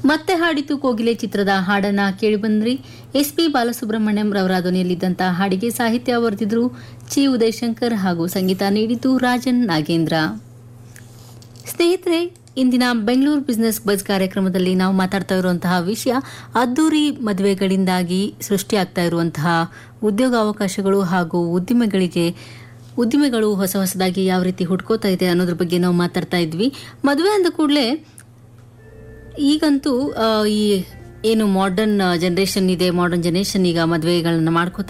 ಮತ್ತೆ ಹಾಡಿತು ಕೋಗಿಲೆ ಚಿತ್ರದ ಹಾಡನ್ನ ಕೇಳಿಬಂದ್ರಿ ಎಸ್ ಪಿ ಬಾಲಸುಬ್ರಹ್ಮಣ್ಯಂ ರವರ ಧ್ವನಿಯಲ್ಲಿದ್ದಂತಹ ಹಾಡಿಗೆ ಸಾಹಿತ್ಯ ಬರೆದಿದ್ರು ಚಿ ಉದಯಶಂಕರ್ ಹಾಗೂ ಸಂಗೀತ ನೀಡಿತು ರಾಜನ್ ನಾಗೇಂದ್ರ ಸ್ನೇಹಿತರೆ ಇಂದಿನ ಬೆಂಗಳೂರು ಬಿಸಿನೆಸ್ ಬಸ್ ಕಾರ್ಯಕ್ರಮದಲ್ಲಿ ನಾವು ಮಾತಾಡ್ತಾ ಇರುವಂತಹ ವಿಷಯ ಅದ್ದೂರಿ ಮದುವೆಗಳಿಂದಾಗಿ ಸೃಷ್ಟಿಯಾಗ್ತಾ ಇರುವಂತಹ ಉದ್ಯೋಗಾವಕಾಶಗಳು ಹಾಗೂ ಉದ್ದಿಮೆಗಳಿಗೆ ಉದ್ದಿಮೆಗಳು ಹೊಸ ಹೊಸದಾಗಿ ಯಾವ ರೀತಿ ಹುಡ್ಕೋತಾ ಇದೆ ಅನ್ನೋದ್ರ ಬಗ್ಗೆ ನಾವು ಮಾತಾಡ್ತಾ ಇದ್ವಿ ಮದುವೆ ಅಂದ ಕೂಡಲೇ ಈಗಂತೂ ಆ, ಈ ಏನು ಮಾಡರ್ನ್ ಜನರೇಷನ್ ಇದೆ ಮಾಡರ್ನ್ ಜನರೇಷನ್ ಈಗ ಮದುವೆಗಳನ್ನ ಮಾಡ್ಕೋತಾ